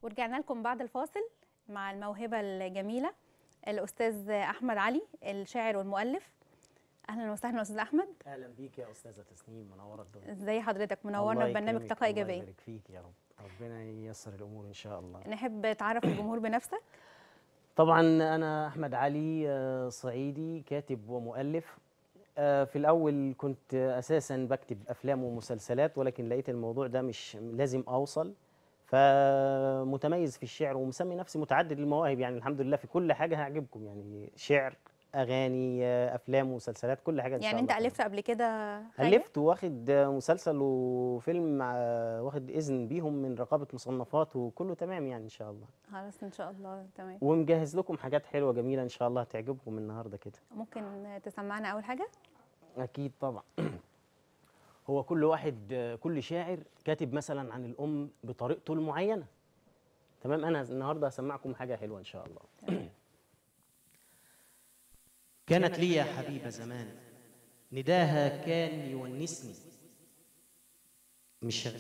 ورجعنا لكم بعد الفاصل مع الموهبة الجميلة الأستاذ أحمد علي الشاعر والمؤلف أهلا وسهلا أستاذ أحمد اهلا بيك يا استاذه تسنيم منوره الدنيا ازي حضرتك منورنا الله في برنامج يكرمك، طاقة الله إيجابية يبارك فيك يا رب ربنا ييسر الامور ان شاء الله نحب تعرف الجمهور بنفسك طبعا انا احمد علي آه، صعيدي كاتب ومؤلف آه، في الاول كنت اساسا بكتب افلام ومسلسلات ولكن لقيت الموضوع ده مش لازم اوصل فمتميز في الشعر ومسمي نفسي متعدد المواهب يعني الحمد لله في كل حاجه هعجبكم يعني شعر اغاني آه، افلام ومسلسلات كل حاجه ان شاء يعني الله أنت خير. ألفت قبل كده حاجة؟ ألفت واخد مسلسل وفيلم مع واخد إذن بيهم من رقابة مصنفات وكله تمام يعني إن شاء الله خلاص إن شاء الله تمام ومجهز لكم حاجات حلوة جميلة إن شاء الله هتعجبكم النهاردة كده ممكن تسمعنا أول حاجة أكيد طبعا هو كل واحد كل شاعر كاتب مثلا عن الأم بطريقته المعينة تمام أنا النهاردة هسمعكم حاجة حلوة إن شاء الله كانت لي يا حبيبة زمان نداها كان يونسني مش شغال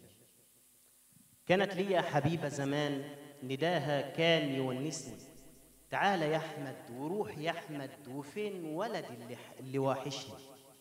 كانت لي يا حبيبة زمان نداها كان يونسني تعال يا أحمد وروح يا أحمد وفين ولدي اللي, اللي واحشني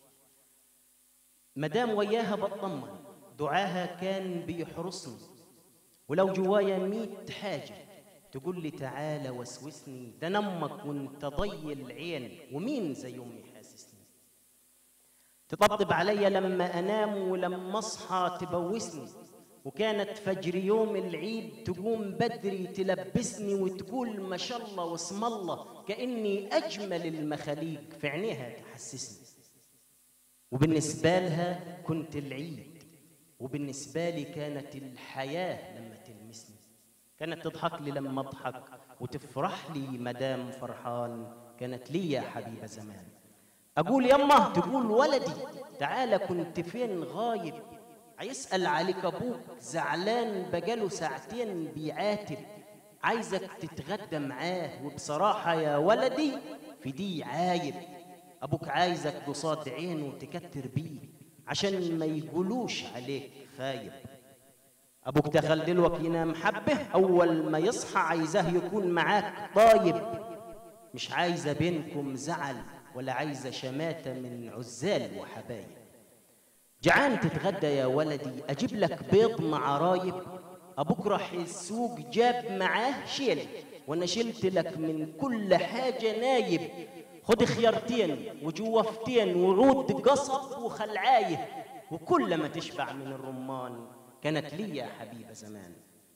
مدام وياها بطمن دعاها كان بيحرسني ولو جوايا ميت حاجة تقول لي تعالى وسوسني ده نمك وانت ضي العين ومين زي امي حاسسني تطبطب عليا لما انام ولما اصحى تبوسني وكانت فجر يوم العيد تقوم بدري تلبسني وتقول ما شاء الله واسم الله كاني اجمل المخاليق في عينيها تحسسني وبالنسبه لها كنت العيد وبالنسبه لي كانت الحياه لما تلمسني كانت تضحك لي لما اضحك وتفرح لي مدام فرحان كانت لي يا حبيبه زمان اقول يمه تقول ولدي تعالى كنت فين غايب هيسال عليك ابوك زعلان بقاله ساعتين بيعاتب عايزك تتغدى معاه وبصراحه يا ولدي في دي عايب ابوك عايزك قصاد عينه تكتر بيه عشان ما يقولوش عليك خايب ابوك دخل دلوقتي ينام حبه اول ما يصحى عايزاه يكون معاك طايب مش عايزه بينكم زعل ولا عايزه شماته من عزال وحبايب جعان تتغدى يا ولدي اجيب لك بيض مع رايب ابوك راح السوق جاب معاه شيل وانا شلت لك من كل حاجه نايب خد خيارتين وجوفتين وعود قصب وخلعايه وكل ما تشبع من الرمان كانت لي يا حبيبه زمان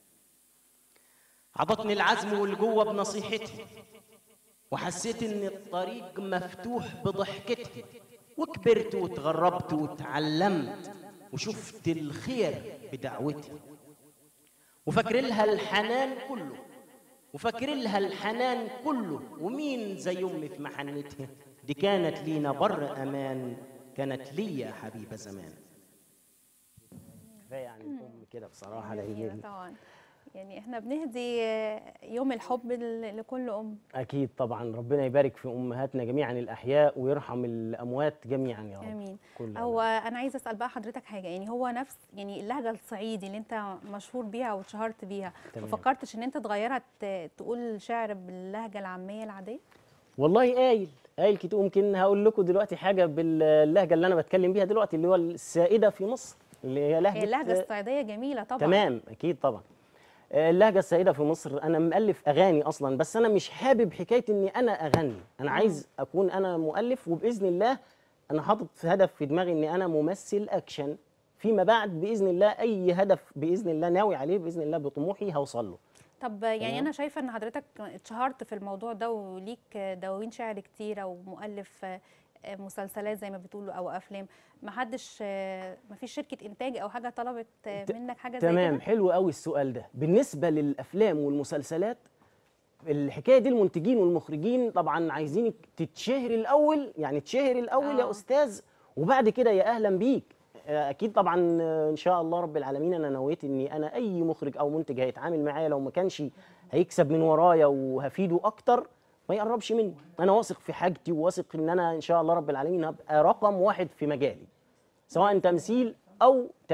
عضتني العزم والقوه بنصيحتها وحسيت ان الطريق مفتوح بضحكتها وكبرت وتغربت وتعلمت وشفت الخير بدعوتها وفاكر لها الحنان كله وفاكر لها الحنان كله ومين زي امي في محنتها دي كانت لينا بر امان كانت لي يا حبيبه زمان كفايه عن الام كده بصراحه جميلة لان طبعا يعني احنا بنهدي يوم الحب ل- لكل أم اكيد طبعا ربنا يبارك في امهاتنا جميعا الاحياء ويرحم الاموات جميعا يا رب امين كل هو انا عايزه اسال بقى حضرتك حاجه يعني هو نفس يعني اللهجه الصعيدي اللي انت مشهور بيها واتشهرت بيها ما تمام. فكرتش ان انت تغيرها ت- تقول شعر باللهجه العاميه العاديه والله قايل قايل كتير ممكن هقول لكم دلوقتي حاجه باللهجه اللي انا بتكلم بيها دلوقتي اللي هو السائده في مصر اللي هي لهجه هي اللهجه الصعيديه جميله طبعا تمام اكيد طبعا آه، اللهجه السائده في مصر انا مؤلف اغاني اصلا بس انا مش حابب حكايه اني انا اغني انا عايز اكون انا مؤلف وباذن الله انا حاطط في هدف في دماغي اني انا ممثل اكشن فيما بعد باذن الله اي هدف باذن الله ناوي عليه باذن الله بطموحي هوصل له طب يعني تمام. انا شايفه ان حضرتك اتشهرت في الموضوع ده وليك دواوين شعر كتيره ومؤلف مسلسلات زي ما بتقولوا او افلام ما حدش ما فيش شركه انتاج او حاجه طلبت منك حاجه زي تمام كده حلو قوي السؤال ده بالنسبه للافلام والمسلسلات الحكايه دي المنتجين والمخرجين طبعا عايزينك تتشهر الاول يعني تشهر الاول آه. يا استاذ وبعد كده يا اهلا بيك آه، اكيد طبعا آه، ان شاء الله رب العالمين انا نويت اني انا اي مخرج او منتج هيتعامل معايا لو ما كانش هيكسب من ورايا وهفيده اكتر ما يقربش مني انا واثق في حاجتي وواثق ان انا ان شاء الله رب العالمين هبقى رقم واحد في مجالي سواء تمثيل او تاليف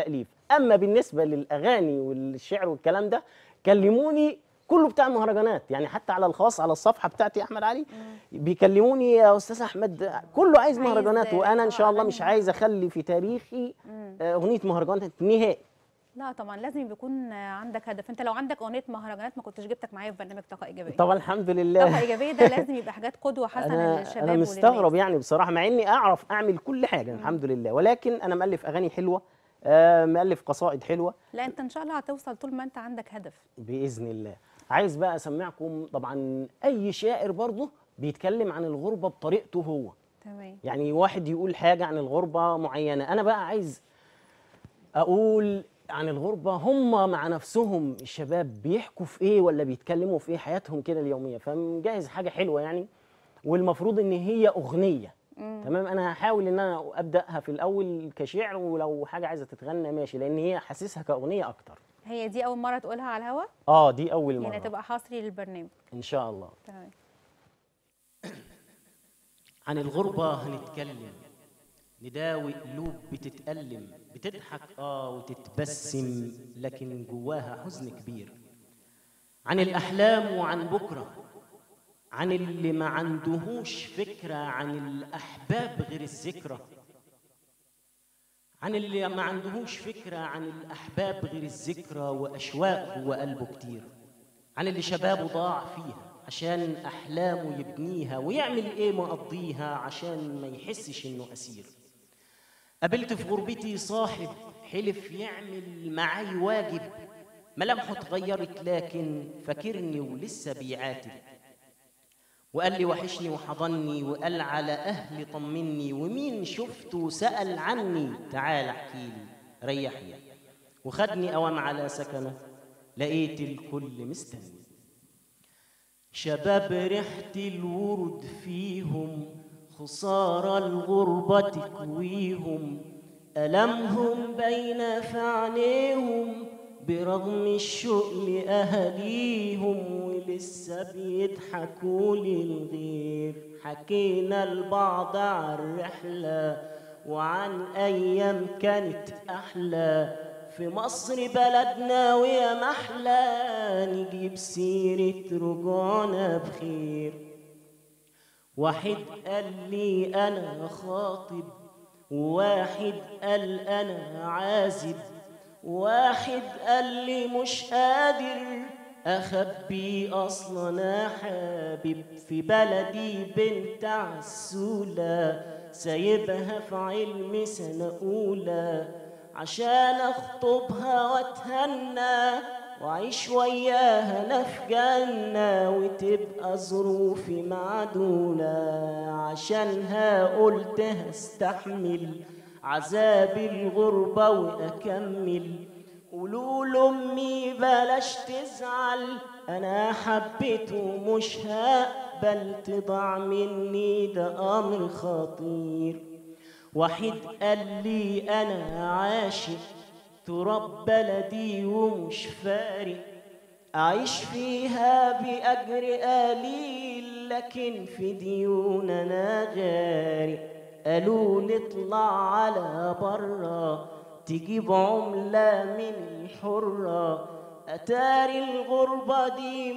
اما بالنسبه للاغاني والشعر والكلام ده كلموني كله بتاع مهرجانات يعني حتى على الخاص على الصفحه بتاعتي احمد علي بيكلموني يا استاذ احمد كله عايز عايز مهرجانات وانا ان شاء الله مش أغاني. عايز اخلي في تاريخي آه، اغنيه مهرجانات نهائي لا طبعا لازم يكون عندك هدف انت لو عندك اغنيه مهرجانات ما كنتش جبتك معايا في برنامج طاقه ايجابيه طبعا الحمد طاقه لله ايجابيه ده لازم يبقى حاجات قدوه حسنه انا للشباب انا وللناس. مستغرب يعني بصراحه مع اني اعرف اعمل كل حاجه الحمد لله ولكن انا مؤلف اغاني حلوه آه، مؤلف قصائد حلوه لا انت ان شاء الله هتوصل طول ما انت عندك هدف باذن الله عايز بقى اسمعكم طبعا اي شاعر برضه بيتكلم عن الغربه بطريقته هو تمام يعني واحد يقول حاجه عن الغربه معينه انا بقى عايز اقول عن الغربه هم مع نفسهم الشباب بيحكوا في ايه ولا بيتكلموا في ايه حياتهم كده اليوميه فمجهز حاجه حلوه يعني والمفروض ان هي اغنيه تمام انا هحاول ان انا ابداها في الاول كشعر ولو حاجه عايزه تتغنى ماشي لان هي حاسسها كاغنيه اكتر هي دي اول مره تقولها على الهوا اه دي اول يعني مره تبقى حصري للبرنامج ان شاء الله تمام عن الغربة هنتكلم نداوي قلوب بتتألم بتضحك اه وتتبسم لكن جواها حزن كبير عن الأحلام وعن بكرة عن اللي ما عندهوش فكرة عن الأحباب غير الذكرى عن اللي ما عندهوش فكرة عن الأحباب غير الذكرى وأشواق جوا قلبه كتير عن اللي شبابه ضاع فيها عشان أحلامه يبنيها ويعمل إيه مقضيها عشان ما يحسش إنه أسير قابلت في غربتي صاحب حلف يعمل معاي واجب ملامحه اتغيرت لكن فاكرني ولسه بيعاتب وقال لي وحشني وحضني وقال على أهلي طمني ومين شفته سأل عني تعال احكي لي ريحني وخدني أوام على سكنه لقيت الكل مستني شباب ريحة الورد فيهم خسارة الغربة تكويهم ألمهم بين في عينيهم برغم الشوق لأهاليهم ولسه بيضحكوا للغير حكينا لبعض عن الرحلة وعن أيام كانت أحلى في مصر بلدنا ويا محلى نجيب سيرة رجوعنا بخير واحد قال لي أنا خاطب وواحد قال أنا عازب واحد قال لي مش قادر أخبي أصلا أنا حابب في بلدي بنت عسولة سايبها في علم سنة أولى عشان أخطبها وأتهنى وأعيش وياها أنا في جنة وتبقى ظروفي معدولة عشانها قلت هستحمل عذاب الغربة وأكمل قولوا لأمي بلاش تزعل أنا حبيته مش هقبل تضاع مني ده أمر خطير واحد قال لي أنا عاشق تراب بلدي ومش فارق أعيش فيها بأجر قليل لكن في ديون أنا غارق قالوا لي اطلع على برا تجيب عملة من الحرة أتاري الغربة دي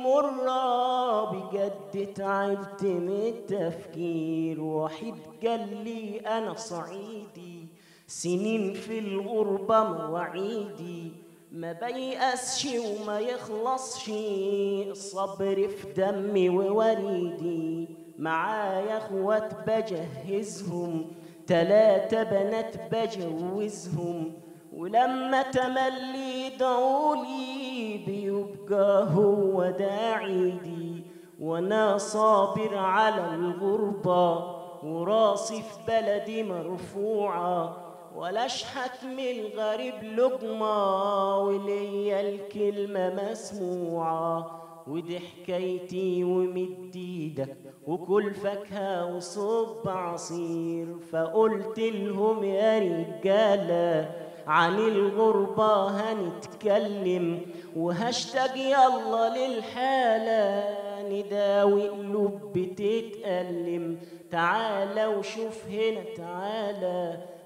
مرة بجد تعبت من التفكير واحد قال لي أنا صعيدي سنين في الغربة مواعيدي ما بيأسش وما يخلصش الصبر في دمي ووريدي معايا اخوات بجهزهم تلاتة بنات بجوزهم ولما تملي يدعولي بيبقى هو ده عيدي وانا صابر على الغربة وراسي في بلدي مرفوعة ولا اشحت من الغريب لقمة وليا الكلمة مسموعة ودي حكايتي ومد ايدك وكل فاكهة وصب عصير فقلت لهم يا رجالة عن الغربة هنتكلم وهاشتاج يلا للحالة نداوي قلوب بتتألم تعالى وشوف هنا تعالى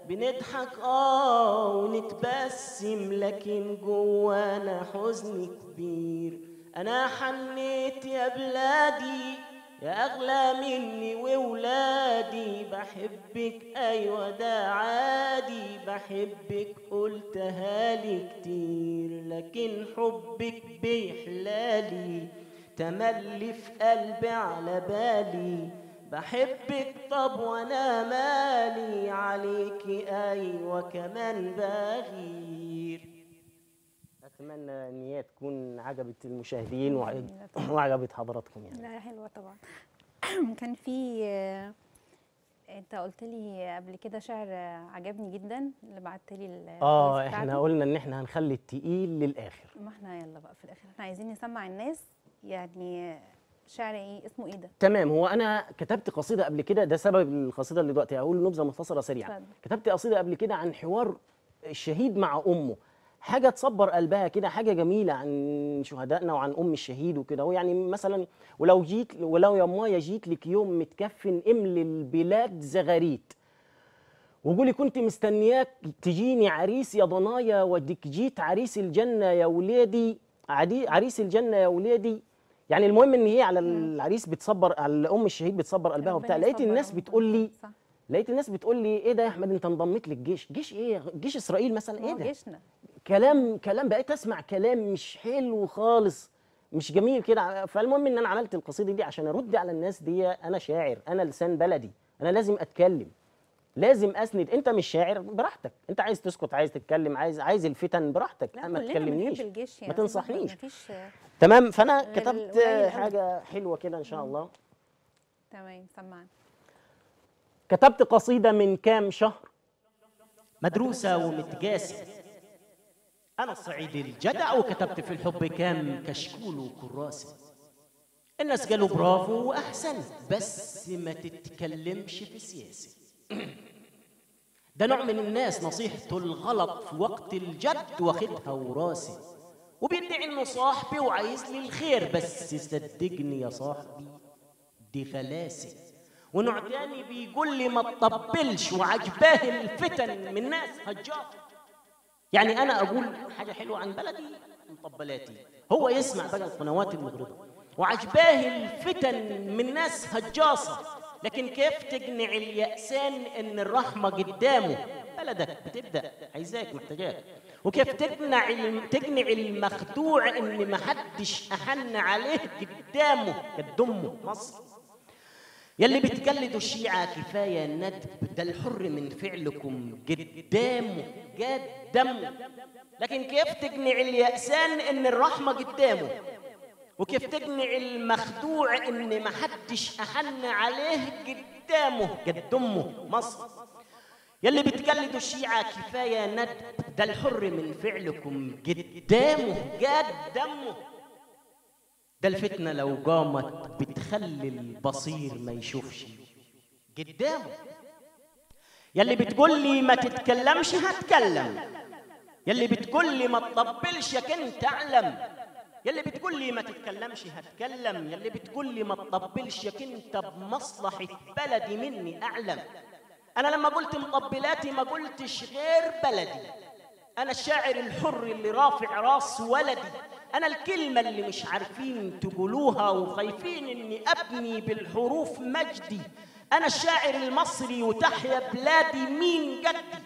بنضحك اه ونتبسم لكن جوانا حزن كبير انا حنيت يا بلادي يا اغلى مني وولادي بحبك ايوه ده عادي بحبك قلتها لي كتير لكن حبك بيحلالي تملي في قلبي على بالي بحبك طب وانا مالي عليكي ايوه كمان بغير اتمنى ان هي تكون عجبت المشاهدين وعج- وعجبت حضراتكم يعني لا حلوة طبعا كان في آه، انت قلت لي قبل كده شعر آه، عجبني جدا اللي بعت لي ال- اه الفويس احنا بتاعته. قلنا ان احنا هنخلي التقيل للاخر ما احنا يلا بقى في الاخر احنا عايزين نسمع الناس يعني شعر ايه اسمه ايه ده تمام هو انا كتبت قصيده قبل كده ده سبب القصيده اللي دلوقتي هقول نبذه مختصره سريعه اتفضل. كتبت قصيده قبل كده عن حوار الشهيد مع امه حاجه تصبر قلبها كده حاجه جميله عن شهدائنا وعن ام الشهيد وكده يعني مثلا ولو جيت ولو يا مايا جيت لك يوم متكفن امل البلاد زغاريت وقولي كنت مستنياك تجيني عريس يا ضنايا وديك جيت عريس الجنه يا ولادي عدي عريس الجنه يا ولادي يعني المهم ان هي على العريس بتصبر على ام الشهيد بتصبر قلبها وبتاع ربنا لقيت يصبر الناس أمها. بتقول لي صح لقيت الناس بتقول لي ايه ده يا احمد انت انضميت للجيش جيش ايه جيش اسرائيل مثلا ما ايه هو ده جيشنا كلام كلام بقيت اسمع كلام مش حلو خالص مش جميل كده فالمهم ان انا عملت القصيده دي عشان ارد على الناس دي انا شاعر انا لسان بلدي انا لازم اتكلم لازم اسند انت مش شاعر براحتك انت عايز تسكت عايز تتكلم عايز عايز الفتن براحتك لا ما كلنا تكلمنيش بنحب الجيش ما يعني تنصحنيش مفيش تمام فانا غير كتبت القليل أوي. حاجه حلوه كده ان شاء الله تمام سمعنا كتبت قصيده من كام شهر مدروسة ومتجاسة أنا الصعيدي الجدع وكتبت في الحب كام كشكول وكراسة الناس قالوا برافو وأحسن بس ما تتكلمش في سياسة ده نوع من الناس نصيحته الغلط في وقت الجد واخدها وراسي وبيدعي انه صاحبي وعايز لي الخير بس صدقني يا صاحبي دي غلاسه ونوع تاني بيقول لي ما تطبلش وعجباه الفتن من ناس هجاط يعني انا اقول حاجه حلوه عن بلدي مطبلاتي هو يسمع بقى القنوات المغرضه وعجباه الفتن من ناس هجاصه لكن كيف تقنع اليأسان ان الرحمه قدامه بلدك بتبدا عايزاك محتاجاك وكيف تقنع الم- تقنع المخدوع ان محدش احن عليه قدامه قد امه مصر يلي بتقلدوا الشيعة كفاية ندب ده الحر من فعلكم قدامه قدامه لكن كيف تقنع اليأسان ان الرحمة قدامه وكيف تقنع المخدوع ان محدش احن عليه قدامه قد امه مصر يلي بتقلدوا الشيعة كفاية ندب ده الحر من فعلكم قدامه قدامه ده الفتنة لو قامت بتخلي البصير ما يشوفش قدامه يلي بتقول لي ما تتكلمش هتكلم يلي بتقول لي ما تطبلش يا كنت تعلم يلي بتقول لي ما تتكلمش هتكلم يلي بتقول لي ما تطبلش يا كنت بمصلحة بلدي مني أعلم أنا لما قلت مطبلاتي ما قلتش غير بلدي أنا الشاعر الحر اللي رافع راس ولدي أنا الكلمة اللي مش عارفين تقولوها وخايفين إني أبني بالحروف مجدي أنا الشاعر المصري وتحيا بلادي مين جدي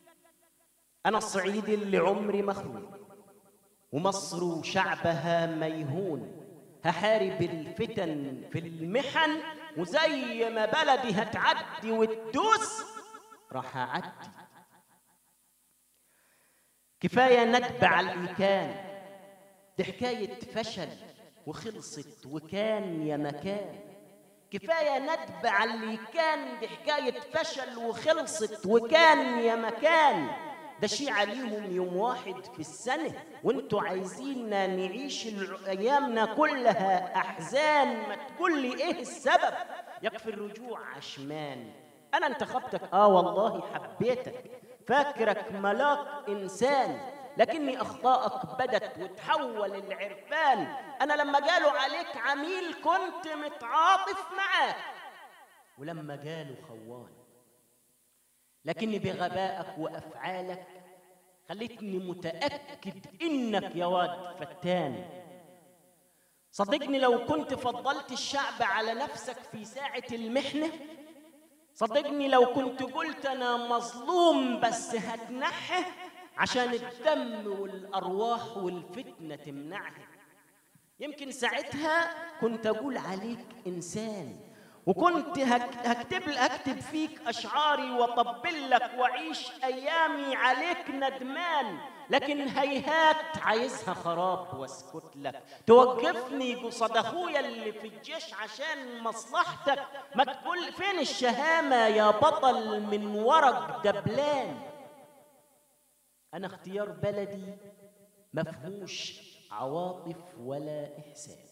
أنا الصعيدي اللي عمري مخلوق ومصر وشعبها ميهون هحارب الفتن في المحن وزي ما بلدي هتعدي وتدوس راح أعدي كفاية ندب على الإمكان دي حكاية فشل وخلصت وكان يا مكان كفاية ندب على اللي كان دي حكاية فشل وخلصت وكان يا مكان ده شيء عليهم يوم واحد في السنة وانتوا عايزيننا نعيش الع- أيامنا كلها أحزان ما تقول لي إيه السبب يكفي الرجوع عشمان أنا انتخبتك آه والله حبيتك فاكرك ملاك إنسان لكني أخطائك بدت وتحول العرفان أنا لما قالوا عليك عميل كنت متعاطف معاك ولما قالوا خوان لكن بغبائك وافعالك خلتني متاكد انك يا واد فتان صدقني لو كنت فضلت الشعب على نفسك في ساعه المحنه صدقني لو كنت قلت انا مظلوم بس هتنحه عشان الدم والارواح والفتنه تمنعها يمكن ساعتها كنت اقول عليك انسان وكنت هك- هكتب هكتب فيك اشعاري واطبل لك واعيش ايامي عليك ندمان لكن هيهات عايزها خراب واسكت لك توقفني قصاد اخويا اللي في الجيش عشان مصلحتك ما تقول فين الشهامه يا بطل من ورق دبلان انا اختيار بلدي مفهوش عواطف ولا احساس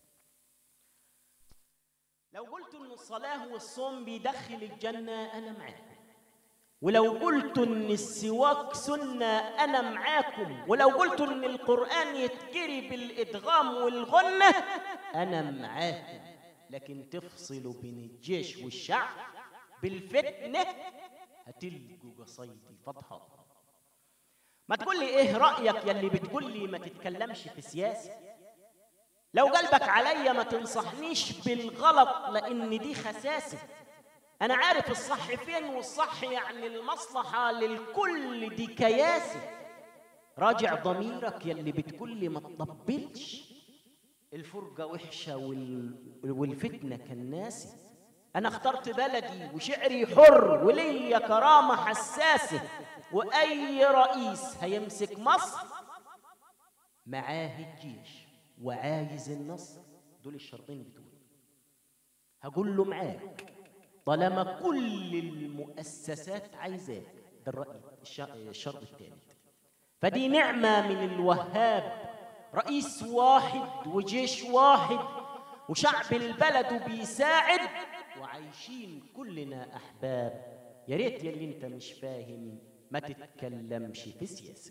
لو قلت ان الصلاه والصوم بيدخل الجنه انا معاك ولو قلت ان السواك سنه انا معاكم ولو قلت ان القران يتجري بالادغام والغنه انا معاكم لكن تفصلوا بين الجيش والشعب بالفتنه هتلقوا قصيدي فضحه ما تقول لي ايه رايك يا اللي بتقول لي ما تتكلمش في سياسه لو قلبك عليا ما تنصحنيش بالغلط لان دي خساسه انا عارف الصح فين والصح يعني المصلحه للكل دي كياسه راجع ضميرك يا اللي بتقول لي ما تطبلش الفرقه وحشه وال... والفتنه كالناس انا اخترت بلدي وشعري حر وليا كرامه حساسه واي رئيس هيمسك مصر معاه الجيش وعايز النصر دول الشرطين بتوعي هقول له معاك طالما كل المؤسسات عايزاك ده الرأي الش- الشرط الثالث فدي نعمة من الوهاب رئيس واحد وجيش واحد وشعب البلد بيساعد وعايشين كلنا أحباب يا ريت يا اللي انت مش فاهم ما تتكلمش في السياسة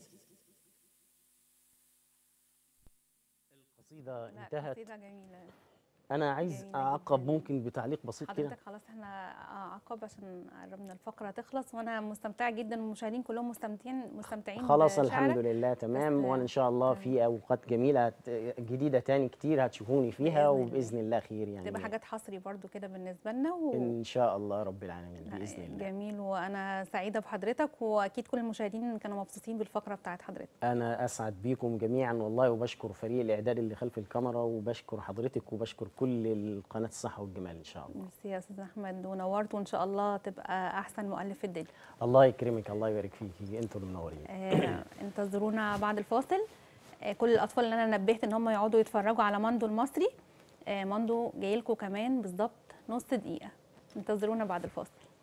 القصيده لا انتهت قصيدة جميلة انا عايز جميلة اعقب جداً. ممكن بتعليق بسيط كده حضرتك خلاص احنا عقب عشان قربنا الفقرة تخلص وانا مستمتعة جدا والمشاهدين كلهم مستمتعين مستمتعين خلاص بشعرك. الحمد لله تمام بس- وانا ان شاء الله في اوقات جميله هت- جديده تاني كتير هتشوفوني فيها بإذن الله. وباذن الله خير يعني تبقى حاجات حصري برضو كده بالنسبة لنا و... ان شاء الله رب العالمين لا، باذن الله جميل وانا سعيدة بحضرتك واكيد كل المشاهدين كانوا مبسوطين بالفقرة بتاعت حضرتك انا اسعد بيكم جميعا والله وبشكر فريق الاعداد اللي خلف الكاميرا وبشكر حضرتك وبشكر كل القناه الصحه والجمال ان شاء الله ميرسي يا استاذ احمد ونورت وان شاء الله تبقى احسن مؤلف في الدنيا الله يكرمك الله يبارك فيكي انتوا اللي منورين آه، انتظرونا بعد الفاصل آه، كل الاطفال اللي انا نبهت ان هم يقعدوا يتفرجوا على ماندو المصري آه، ماندو جاي لكم كمان بالظبط نص دقيقه انتظرونا بعد الفاصل